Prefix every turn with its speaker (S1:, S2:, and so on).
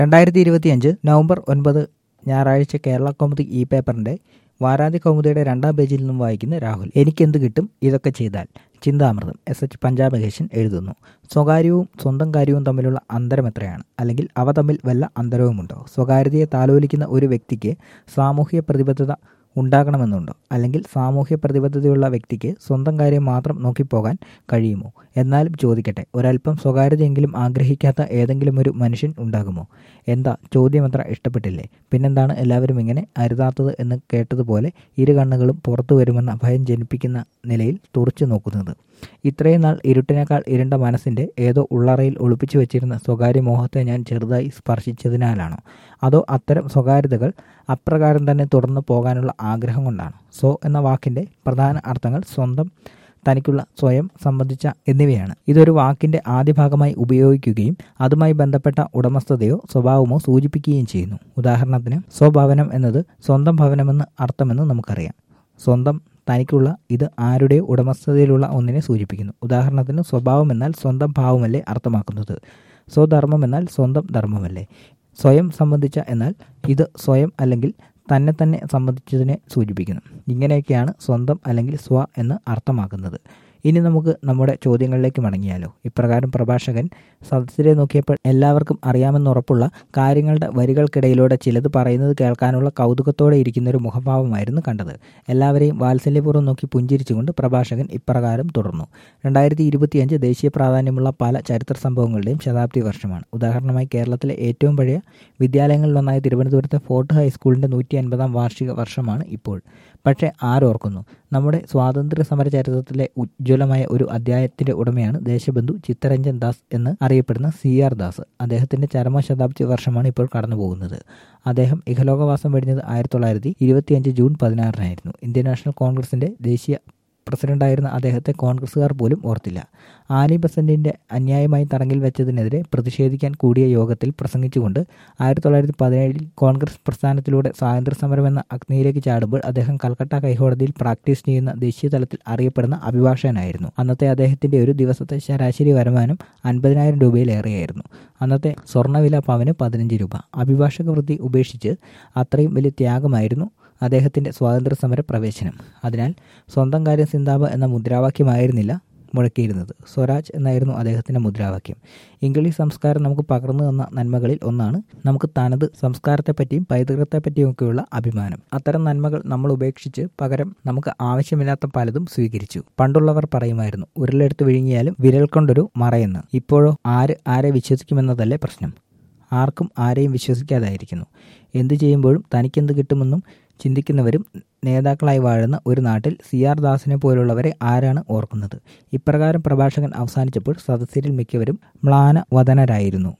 S1: രണ്ടായിരത്തി ഇരുപത്തിയഞ്ച് നവംബർ ഒൻപത് ഞായറാഴ്ച കേരള കൗമുദി ഇ പേപ്പറിന്റെ വാരാന്ത്യ കൗമുദിയുടെ രണ്ടാം പേജിൽ നിന്നും വായിക്കുന്ന രാഹുൽ എനിക്കെന്ത് കിട്ടും ഇതൊക്കെ ചെയ്താൽ ചിന്താമൃതം എസ് എച്ച് പഞ്ചാബ് മഹേശൻ എഴുതുന്നു സ്വകാര്യവും സ്വന്തം കാര്യവും തമ്മിലുള്ള അന്തരം എത്രയാണ് അല്ലെങ്കിൽ അവ തമ്മിൽ വല്ല അന്തരവുമുണ്ടോ സ്വകാര്യതയെ താലോലിക്കുന്ന ഒരു വ്യക്തിക്ക് സാമൂഹ്യ പ്രതിബദ്ധത ഉണ്ടാകണമെന്നുണ്ടോ അല്ലെങ്കിൽ സാമൂഹ്യ പ്രതിബദ്ധതയുള്ള വ്യക്തിക്ക് സ്വന്തം കാര്യം മാത്രം നോക്കിപ്പോകാൻ കഴിയുമോ എന്നാലും ചോദിക്കട്ടെ ഒരല്പം സ്വകാര്യതയെങ്കിലും ആഗ്രഹിക്കാത്ത ഏതെങ്കിലും ഒരു മനുഷ്യൻ ഉണ്ടാകുമോ എന്താ ചോദ്യം അത്ര ഇഷ്ടപ്പെട്ടില്ലേ പിന്നെന്താണ് എല്ലാവരും ഇങ്ങനെ അരുതാത്തത് എന്ന് കേട്ടതുപോലെ ഇരു കണ്ണുകളും പുറത്തു വരുമെന്ന ഭയം ജനിപ്പിക്കുന്ന നിലയിൽ തുറച്ചു നോക്കുന്നത് ഇത്രയും നാൾ ഇരുട്ടിനേക്കാൾ ഇരുണ്ട മനസ്സിന്റെ ഏതോ ഉള്ളറയിൽ ഒളിപ്പിച്ചു വെച്ചിരുന്ന സ്വകാര്യ മോഹത്തെ ഞാൻ ചെറുതായി സ്പർശിച്ചതിനാലാണോ അതോ അത്തരം സ്വകാര്യതകൾ അപ്രകാരം തന്നെ തുടർന്നു പോകാനുള്ള ആഗ്രഹം കൊണ്ടാണ് സോ എന്ന വാക്കിന്റെ പ്രധാന അർത്ഥങ്ങൾ സ്വന്തം തനിക്കുള്ള സ്വയം സംബന്ധിച്ച എന്നിവയാണ് ഇതൊരു വാക്കിന്റെ ആദ്യ ഭാഗമായി ഉപയോഗിക്കുകയും അതുമായി ബന്ധപ്പെട്ട ഉടമസ്ഥതയോ സ്വഭാവമോ സൂചിപ്പിക്കുകയും ചെയ്യുന്നു ഉദാഹരണത്തിന് സ്വഭവനം എന്നത് സ്വന്തം ഭവനമെന്ന് അർത്ഥമെന്ന് നമുക്കറിയാം സ്വന്തം തനിക്കുള്ള ഇത് ആരുടെ ഉടമസ്ഥതയിലുള്ള ഒന്നിനെ സൂചിപ്പിക്കുന്നു ഉദാഹരണത്തിന് സ്വഭാവം എന്നാൽ സ്വന്തം ഭാവമല്ലേ അർത്ഥമാക്കുന്നത് സ്വധർമ്മം എന്നാൽ സ്വന്തം ധർമ്മമല്ലേ സ്വയം സംബന്ധിച്ച എന്നാൽ ഇത് സ്വയം അല്ലെങ്കിൽ തന്നെ തന്നെ സംബന്ധിച്ചതിനെ സൂചിപ്പിക്കുന്നു ഇങ്ങനെയൊക്കെയാണ് സ്വന്തം അല്ലെങ്കിൽ സ്വ എന്ന് അർത്ഥമാക്കുന്നത് ഇനി നമുക്ക് നമ്മുടെ ചോദ്യങ്ങളിലേക്ക് മടങ്ങിയാലോ ഇപ്രകാരം പ്രഭാഷകൻ സദസ്സിനെ നോക്കിയപ്പോൾ എല്ലാവർക്കും അറിയാമെന്നുറപ്പുള്ള കാര്യങ്ങളുടെ വരികൾക്കിടയിലൂടെ ചിലത് പറയുന്നത് കേൾക്കാനുള്ള കൗതുകത്തോടെ ഇരിക്കുന്ന ഒരു മുഖഭാവമായിരുന്നു കണ്ടത് എല്ലാവരെയും വാത്സല്യപൂർവ്വം നോക്കി പുഞ്ചിരിച്ചുകൊണ്ട് പ്രഭാഷകൻ ഇപ്രകാരം തുടർന്നു രണ്ടായിരത്തി ഇരുപത്തിയഞ്ച് ദേശീയ പ്രാധാന്യമുള്ള പല ചരിത്ര സംഭവങ്ങളുടെയും ശതാബ്ദി വർഷമാണ് ഉദാഹരണമായി കേരളത്തിലെ ഏറ്റവും പഴയ വിദ്യാലയങ്ങളിലൊന്നായ തിരുവനന്തപുരത്തെ ഫോർട്ട് ഹൈസ്കൂളിൻ്റെ നൂറ്റി അൻപതാം വാർഷിക വർഷമാണ് ഇപ്പോൾ പക്ഷേ ആരോർക്കുന്നു നമ്മുടെ സ്വാതന്ത്ര്യ സമര ചരിത്രത്തിലെ ഉജ്ജ്വലമായ ഒരു അധ്യായത്തിന്റെ ഉടമയാണ് ദേശബന്ധു ചിത്തരഞ്ജൻ ദാസ് എന്ന് അറിയപ്പെടുന്ന സി ആർ ദാസ് അദ്ദേഹത്തിന്റെ ചരമശതാബ്ദി വർഷമാണ് ഇപ്പോൾ കടന്നു പോകുന്നത് അദ്ദേഹം ഇഹലോകവാസം വെടിഞ്ഞത് ആയിരത്തി തൊള്ളായിരത്തി ഇരുപത്തിയഞ്ച് ജൂൺ പതിനാറിനായിരുന്നു ഇന്ത്യൻ നാഷണൽ കോൺഗ്രസിന്റെ ദേശീയ പ്രസിഡന്റായിരുന്ന അദ്ദേഹത്തെ കോൺഗ്രസ്സുകാർ പോലും ഓർത്തില്ല ആനി ബസന്റിന്റെ അന്യായമായി തടങ്കിൽ വെച്ചതിനെതിരെ പ്രതിഷേധിക്കാൻ കൂടിയ യോഗത്തിൽ പ്രസംഗിച്ചുകൊണ്ട് ആയിരത്തി തൊള്ളായിരത്തി പതിനേഴിൽ കോൺഗ്രസ് പ്രസ്ഥാനത്തിലൂടെ സ്വാതന്ത്ര്യ സമരം എന്ന അഗ്നിയിലേക്ക് ചാടുമ്പോൾ അദ്ദേഹം കൽക്കട്ട ഹൈക്കോടതിയിൽ പ്രാക്ടീസ് ചെയ്യുന്ന ദേശീയ തലത്തിൽ അറിയപ്പെടുന്ന അഭിഭാഷകനായിരുന്നു അന്നത്തെ അദ്ദേഹത്തിന്റെ ഒരു ദിവസത്തെ ശരാശരി വരുമാനം അൻപതിനായിരം രൂപയിലേറെയായിരുന്നു അന്നത്തെ സ്വർണ്ണവില പവന് പതിനഞ്ച് രൂപ അഭിഭാഷക വൃത്തി ഉപേക്ഷിച്ച് അത്രയും വലിയ ത്യാഗമായിരുന്നു അദ്ദേഹത്തിന്റെ സ്വാതന്ത്ര്യ സമര പ്രവേശനം അതിനാൽ സ്വന്തം കാര്യം സിന്താബ് എന്ന മുദ്രാവാക്യമായിരുന്നില്ല മുഴക്കിയിരുന്നത് സ്വരാജ് എന്നായിരുന്നു അദ്ദേഹത്തിന്റെ മുദ്രാവാക്യം ഇംഗ്ലീഷ് സംസ്കാരം നമുക്ക് പകർന്നു തന്ന നന്മകളിൽ ഒന്നാണ് നമുക്ക് തനത് സംസ്കാരത്തെപ്പറ്റിയും പൈതൃകത്തെപ്പറ്റിയും ഒക്കെയുള്ള അഭിമാനം അത്തരം നന്മകൾ നമ്മൾ ഉപേക്ഷിച്ച് പകരം നമുക്ക് ആവശ്യമില്ലാത്ത പലതും സ്വീകരിച്ചു പണ്ടുള്ളവർ പറയുമായിരുന്നു ഉരുളെടുത്ത് വിഴുങ്ങിയാലും വിരൽ കൊണ്ടൊരു മറയെന്ന് ഇപ്പോഴോ ആര് ആരെ വിശ്വസിക്കുമെന്നതല്ലേ പ്രശ്നം ആർക്കും ആരെയും വിശ്വസിക്കാതായിരിക്കുന്നു എന്തു ചെയ്യുമ്പോഴും തനിക്കെന്ത് കിട്ടുമെന്നും ചിന്തിക്കുന്നവരും നേതാക്കളായി വാഴുന്ന ഒരു നാട്ടിൽ സി ആർ ദാസിനെ പോലുള്ളവരെ ആരാണ് ഓർക്കുന്നത് ഇപ്രകാരം പ്രഭാഷകൻ അവസാനിച്ചപ്പോൾ സദസ്യരിൽ മിക്കവരും മ്ലാന വദനരായിരുന്നു